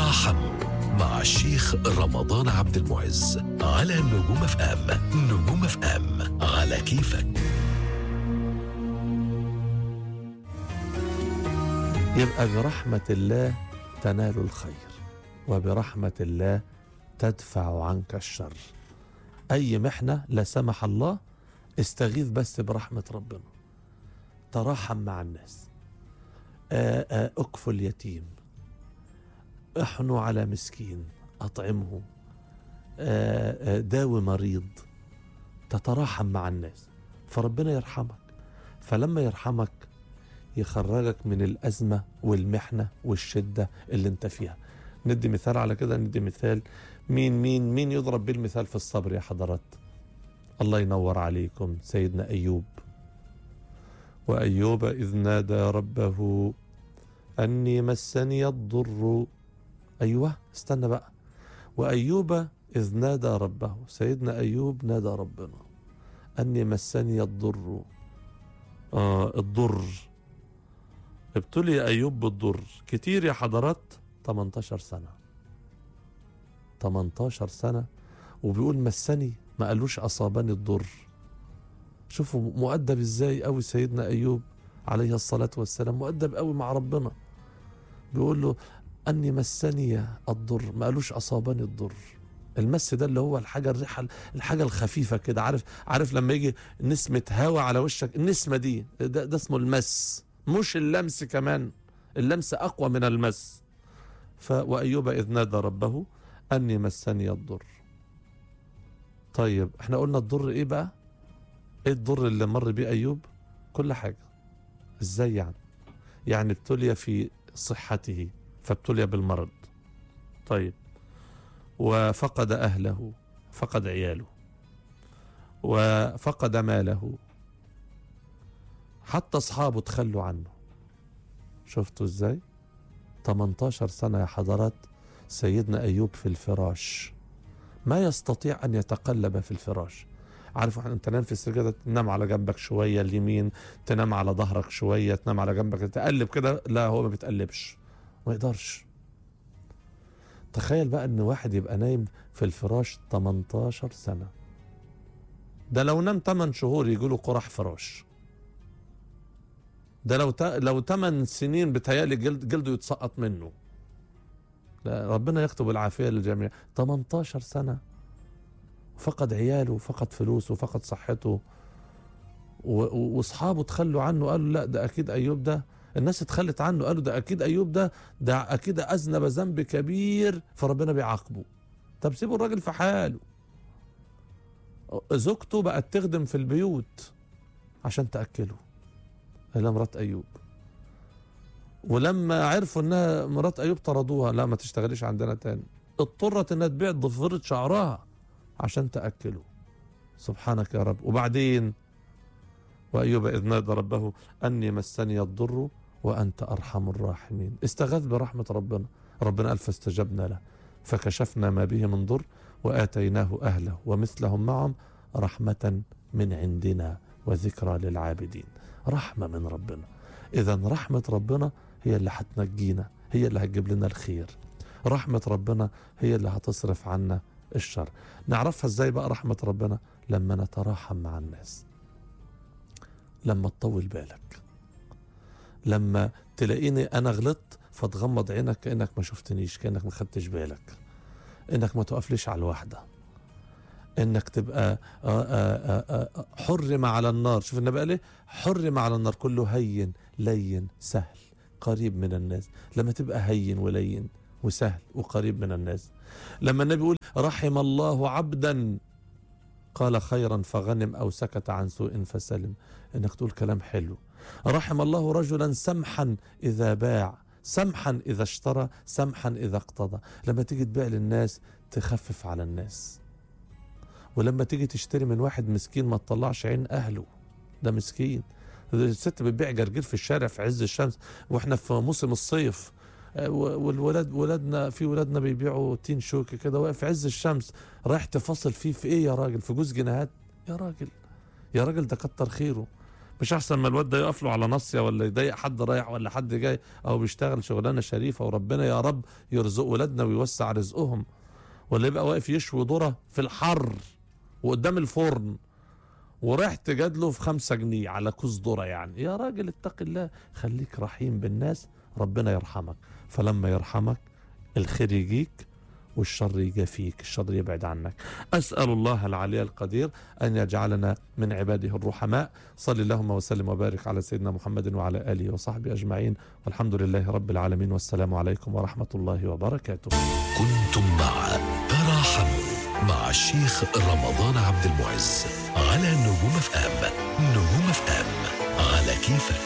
تراحموا مع الشيخ رمضان عبد المعز على نجوم اف ام نجوم اف ام على كيفك يبقى برحمة الله تنال الخير وبرحمة الله تدفع عنك الشر أي محنة لا سمح الله استغيث بس برحمة ربنا تراحم مع الناس آآ آآ اكفل يتيم احنوا على مسكين اطعمه آآ آآ داوي مريض تتراحم مع الناس فربنا يرحمك فلما يرحمك يخرجك من الأزمة والمحنة والشدة اللي انت فيها ندي مثال على كده ندي مثال مين مين مين يضرب بالمثال في الصبر يا حضرات الله ينور عليكم سيدنا أيوب وأيوب إذ نادى ربه أني مسني الضر أيوة استنى بقى وأيوب إذ نادى ربه سيدنا أيوب نادى ربنا أني مسني الضر آه الضر ابتلي أيوب بالضر كتير يا حضرات 18 سنة 18 سنة وبيقول مسني ما قالوش أصابني الضر شوفوا مؤدب ازاي قوي سيدنا أيوب عليه الصلاة والسلام مؤدب قوي مع ربنا بيقول له أني مسني الضر ما قالوش أصابني الضر المس ده اللي هو الحاجة الريحة الحاجة الخفيفة كده عارف عارف لما يجي نسمة هوا على وشك النسمة دي ده, ده اسمه المس مش اللمس كمان اللمس أقوى من المس ف وأيوب إذ نادى ربه أني مسني الضر طيب احنا قلنا الضر ايه بقى ايه الضر اللي مر بيه أيوب كل حاجة ازاي يعني يعني ابتلي في صحته فابتلي بالمرض طيب وفقد أهله فقد عياله وفقد ماله حتى أصحابه تخلوا عنه شفتوا ازاي 18 سنة يا حضرات سيدنا أيوب في الفراش ما يستطيع أن يتقلب في الفراش عارف انت تنام في السجادة تنام على جنبك شوية اليمين تنام على ظهرك شوية تنام على جنبك تقلب كده لا هو ما بيتقلبش ما يقدرش تخيل بقى ان واحد يبقى نايم في الفراش 18 سنة ده لو نام 8 شهور يجيله قرح فراش ده لو تا... لو 8 سنين بتهيألي جلد جلده يتسقط منه لا ربنا يكتب العافية للجميع 18 سنة فقد عياله فقد فلوسه فقد صحته واصحابه تخلوا عنه قالوا لا ده اكيد ايوب ده الناس اتخلت عنه قالوا ده اكيد ايوب ده ده اكيد اذنب ذنب كبير فربنا بيعاقبه طب سيبوا الراجل في حاله زوجته بقت تخدم في البيوت عشان تاكله الى مرات ايوب ولما عرفوا انها مرات ايوب طردوها لا ما تشتغليش عندنا تاني اضطرت انها تبيع ضفيره شعرها عشان تاكله سبحانك يا رب وبعدين وأيوب إذ نادى ربه أني مسني الضر وأنت أرحم الراحمين استغاث برحمة ربنا ربنا قال فاستجبنا له فكشفنا ما به من ضر وآتيناه أهله ومثلهم معهم رحمة من عندنا وذكرى للعابدين رحمة من ربنا إذا رحمة ربنا هي اللي هتنجينا هي اللي هتجيب لنا الخير رحمة ربنا هي اللي هتصرف عنا الشر نعرفها ازاي بقى رحمة ربنا لما نتراحم مع الناس لما تطول بالك لما تلاقيني انا غلطت فتغمض عينك كانك ما شفتنيش كانك ما خدتش بالك انك ما تقفليش على الواحده انك تبقى آآ آآ آآ حرم على النار شوف النبي قال ايه حرم على النار كله هين لين سهل قريب من الناس لما تبقى هين ولين وسهل وقريب من الناس لما النبي يقول رحم الله عبدا قال خيرا فغنم او سكت عن سوء فسلم انك تقول كلام حلو رحم الله رجلا سمحا اذا باع سمحا اذا اشترى سمحا اذا اقتضى لما تيجي تبيع للناس تخفف على الناس ولما تيجي تشتري من واحد مسكين ما تطلعش عين اهله ده مسكين الست بتبيع جرجير في الشارع في عز الشمس واحنا في موسم الصيف والولاد ولادنا في ولادنا بيبيعوا تين شوكي كده واقف في عز الشمس رايح تفاصل فيه في ايه يا راجل في جوز جنيهات يا راجل يا راجل ده كتر خيره مش احسن ما الواد ده يقف له على ناصيه ولا يضايق حد رايح ولا حد جاي او بيشتغل شغلانه شريفه وربنا يا رب يرزق ولادنا ويوسع رزقهم ولا يبقى واقف يشوي ذره في الحر وقدام الفرن ورايح تجادله في خمسة جنيه على كوز ذره يعني يا راجل اتق الله خليك رحيم بالناس ربنا يرحمك فلما يرحمك الخير يجيك والشر يجي فيك الشر يبعد عنك أسأل الله العلي القدير أن يجعلنا من عباده الرحماء صل اللهم وسلم وبارك على سيدنا محمد وعلى آله وصحبه أجمعين والحمد لله رب العالمين والسلام عليكم ورحمة الله وبركاته كنتم مع تراحموا مع الشيخ رمضان عبد المعز على نجوم اف ام نجوم اف ام على كيفك